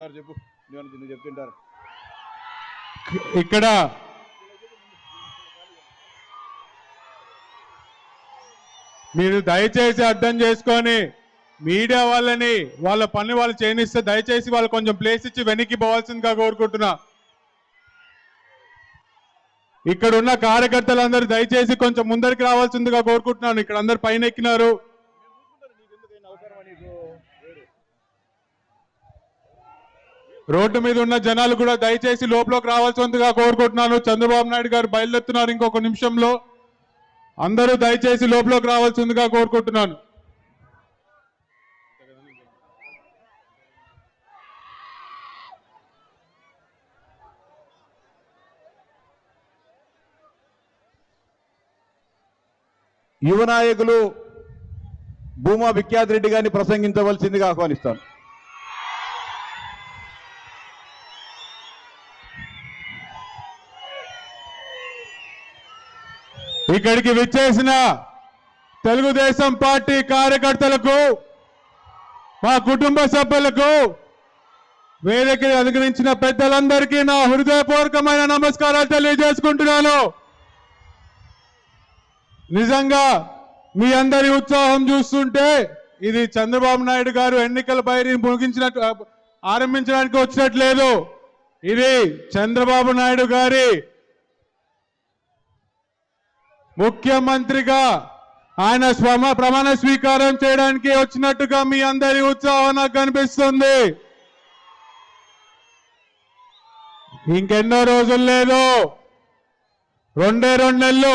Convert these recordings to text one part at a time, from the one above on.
sir చెప్పు నేను నువ్వు చెప్తుంటారు ఇక్కడ మీరు దయచేసి అర్థం చేసుకొని మీడియా వాళ్ళని వాళ్ళ పని వాళ్ళు చేయనిస్తే దయచేసి వాళ్ళు కొంచెం ప్లేస్ ఇచ్చి వెనక్కి పోవాల్సిందిగా కోరుకుంటున్నా ఇక్కడ ఉన్న కార్యకర్తలందరూ దయచేసి కొంచెం ముందరికి రావాల్సిందిగా కోరుకుంటున్నాను ఇక్కడ అందరు పైన ఎక్కినారు అవసరమా నీకు రోడ్డు మీద ఉన్న జనాలు కూడా దయచేసి లోపలికి రావాల్సిందిగా కోరుకుంటున్నాను చంద్రబాబు నాయుడు గారు బయలుదేరుతున్నారు ఇంకొక నిమిషంలో అందరూ దయచేసి లోపలికి రావాల్సిందిగా కోరుకుంటున్నాను యువ నాయకులు భూమా విఖ్యాత్ రెడ్డి గారిని ప్రసంగించవలసిందిగా ఆహ్వానిస్తాను ఇక్కడికి విచ్చేసిన తెలుగుదేశం పార్టీ కార్యకర్తలకు మా కుటుంబ సభ్యులకు వేదిక అనుగ్రహించిన పెద్దలందరికీ నా హృదయపూర్వకమైన నమస్కారాలు తెలియజేసుకుంటున్నాను నిజంగా మీ అందరి ఉత్సాహం చూస్తుంటే ఇది చంద్రబాబు నాయుడు గారు ఎన్నికల బయట ముగించినట్టు ఆరంభించడానికి వచ్చినట్లేదు ఇది చంద్రబాబు నాయుడు గారి ముఖ్యమంత్రిగా ఆయన స్వమ ప్రమాణ స్వీకారం చేయడానికి వచ్చినట్టుగా మీ అందరి ఉత్సాహం నాకు కనిపిస్తుంది ఇంకెన్నో రోజులు లేదు రెండే రెండు నెలలు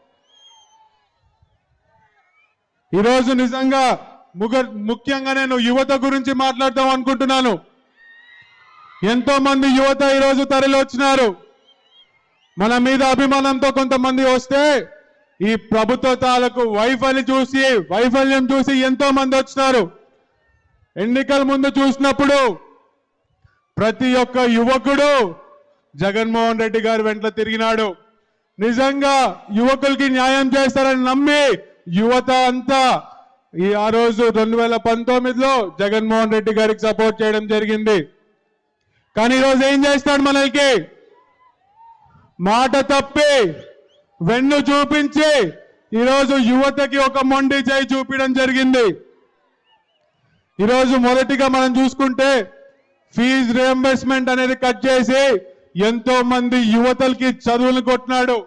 ఈరోజు నిజంగా ముగ ముఖ్యంగా నేను యువత గురించి మాట్లాడదాం అనుకుంటున్నాను ఎంతో మంది యువత ఈరోజు తరలి వచ్చినారు మన మీద అభిమానంతో కొంతమంది వస్తే ఈ ప్రభుత్వ తాలకు వైఫల్యం చూసి వైఫల్యం చూసి ఎంతో మంది వచ్చినారు ఎన్నికల ముందు చూసినప్పుడు ప్రతి ఒక్క యువకుడు జగన్మోహన్ రెడ్డి గారి వెంట తిరిగినాడు నిజంగా యువకులకి న్యాయం చేస్తారని నమ్మి యువత అంతా ఈ ఆ రోజు రెండు వేల పంతొమ్మిదిలో జగన్మోహన్ రెడ్డి గారికి సపోర్ట్ చేయడం జరిగింది కానీ ఈరోజు ఏం చేస్తాడు మనకి మాట తప్పి వెన్ను చూపించి ఈరోజు యువతకి ఒక మొండి చేయి చూపించడం జరిగింది ఈరోజు మొదటిగా మనం చూసుకుంటే ఫీజు రియంబర్స్మెంట్ అనేది కట్ చేసి ఎంతో మంది యువతలకి చదువులు కొట్టినాడు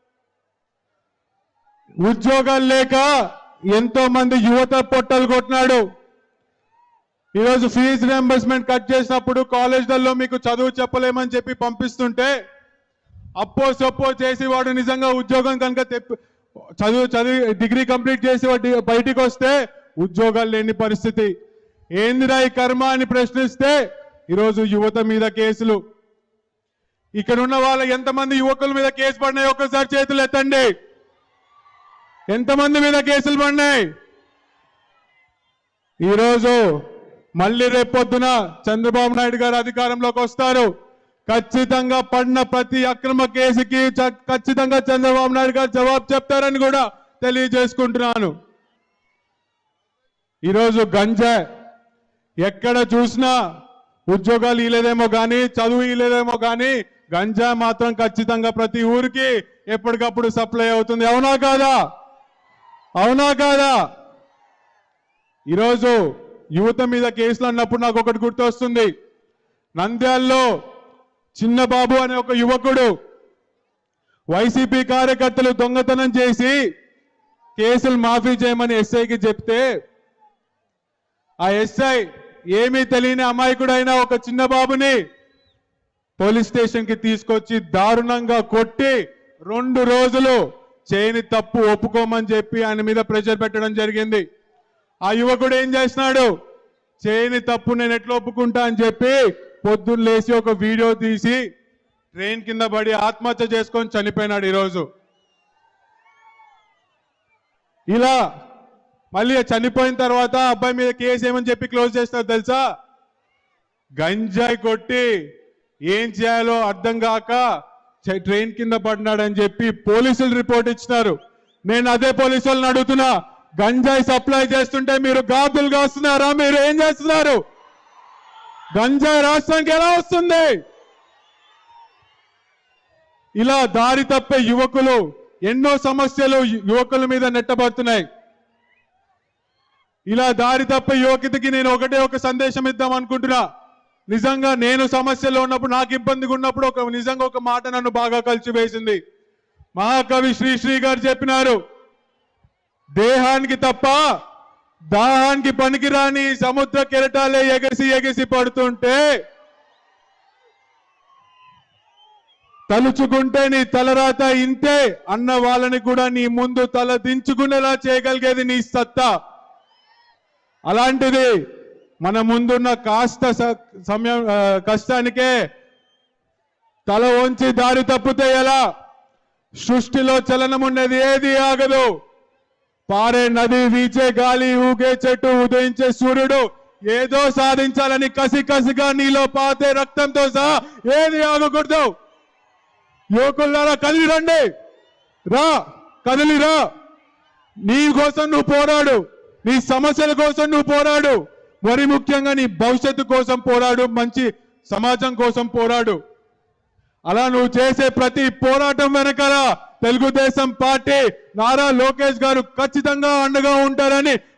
ఉద్యోగాలు లేక ఎంతో మంది యువత పొట్టలు కొట్టినాడు ఈరోజు ఫీజు రియంబర్స్మెంట్ కట్ చేసినప్పుడు కాలేజ్లలో మీకు చదువు చెప్పలేమని చెప్పి పంపిస్తుంటే అప్పో సొప్పో చేసి వాడు నిజంగా ఉద్యోగం కనుక తెప్పి చదువు చదివి డిగ్రీ కంప్లీట్ చేసి వాడు బయటికి వస్తే ఉద్యోగాలు లేని పరిస్థితి ఏందిరా ఈ కర్మ అని ప్రశ్నిస్తే ఈరోజు యువత మీద కేసులు ఇక్కడ ఉన్న వాళ్ళ ఎంతమంది యువకుల మీద కేసు పడినాయి ఒక్కసారి చేతులు ఎత్తండి ఎంతమంది మీద కేసులు పడినాయి ఈరోజు మళ్ళీ రేపొద్దున చంద్రబాబు నాయుడు గారు అధికారంలోకి వస్తారు ఖచ్చితంగా పడిన ప్రతి అక్రమ కేసుకి చ- ఖచ్చితంగా చంద్రబాబు నాయుడు గారు జవాబు చెప్తారని కూడా తెలియజేసుకుంటున్నాను ఈరోజు గంజా ఎక్కడ చూసినా ఉద్యోగాలు ఇలేదేమో కానీ చదువు ఇలేదేమో కానీ గంజా మాత్రం ఖచ్చితంగా ప్రతి ఊరికి ఎప్పటికప్పుడు సప్లై అవుతుంది అవునా కాదా అవునా కాదా ఈరోజు యువత మీద కేసులు అన్నప్పుడు నాకు ఒకటి గుర్తొస్తుంది నంద్యాల్లో చిన్న బాబు అనే ఒక యువకుడు వైసీపీ కార్యకర్తలు దొంగతనం చేసి కేసులు మాఫీ చేయమని ఎస్ఐకి చెప్తే ఆ ఎస్ఐ ఏమీ తెలియని అమాయకుడైన ఒక చిన్న బాబుని పోలీస్ స్టేషన్ కి తీసుకొచ్చి దారుణంగా కొట్టి రెండు రోజులు చేయని తప్పు ఒప్పుకోమని చెప్పి ఆయన మీద ప్రెషర్ పెట్టడం జరిగింది ఆ యువకుడు ఏం చేసినాడు చేయని తప్పు నేను ఎట్లా ఒప్పుకుంటా అని చెప్పి పొద్దున్న లేచి ఒక వీడియో తీసి ట్రైన్ కింద పడి ఆత్మహత్య చేసుకొని చనిపోయినాడు ఈరోజు ఇలా మళ్ళీ చనిపోయిన తర్వాత ఆ అబ్బాయి మీద కేసు ఏమని చెప్పి క్లోజ్ చేస్తారు తెలుసా గంజాయి కొట్టి ఏం చేయాలో అర్థం కాక చ- ట్రైన్ కింద పడినాడని చెప్పి పోలీసులు రిపోర్ట్ ఇచ్చినారు నేను అదే పోలీసు వాళ్ళని అడుగుతున్నా గంజాయి సప్లై చేస్తుంటే మీరు గాబులు కాస్తున్నారా మీరు ఏం చేస్తున్నారు గంజాయి రాష్ట్రానికి ఎలా వస్తుంది ఇలా దారి తప్పే యువకులు ఎన్నో సమస్యలు యు- యువకుల మీద నెట్టబడుతున్నాయి ఇలా దారి తప్పే యువకుడికి నేను ఒకటే ఒక సందేశం ఇద్దాం అనుకుంటున్నా నిజంగా నేను సమస్యలో ఉన్నప్పుడు నాకు ఇబ్బందిగా ఉన్నప్పుడు ఒక నిజంగా ఒక మాట నన్ను బాగా కలిసి వేసింది మహాకవి శ్రీశ్రీ గారు చెప్పినారు దేహానికి తప్ప దాహానికి పనికిరాని సముద్ర కెరటాలే ఎగసి ఎగసి పడుతుంటే తలుచుకుంటే నీ తలరాత ఇంతే అన్న వాళ్ళని కూడా నీ ముందు తల దించుకునేలా చేయగలిగేది నీ సత్తా అలాంటిది మన ముందున్న కాస్త స- సమయం ఆ, కష్టానికే తల వంచి దారి తప్పితే ఎలా సృష్టిలో చలనం ఉండేది ఏది ఆగదు పారే నది వీచే గాలి ఊగే చెట్టు ఉదయించే సూర్యుడు ఏదో సాధించాలని కసి కసిగా నీలో పాతే రక్తంతో సహా ఏది ఆగకూడదు యువకులారా కదిలి రండి రా కదిలి రా నీ కోసం నువ్వు పోరాడు నీ సమస్యల కోసం నువ్వు పోరాడు మరి ముఖ్యంగా నీ భవిష్యత్తు కోసం పోరాడు మంచి సమాజం కోసం పోరాడు అలా నువ్వు చేసే ప్రతి పోరాటం వెనకాల తెలుగుదేశం పార్టీ నారా లోకేష్ గారు ఖచ్చితంగా అండగా ఉంటారని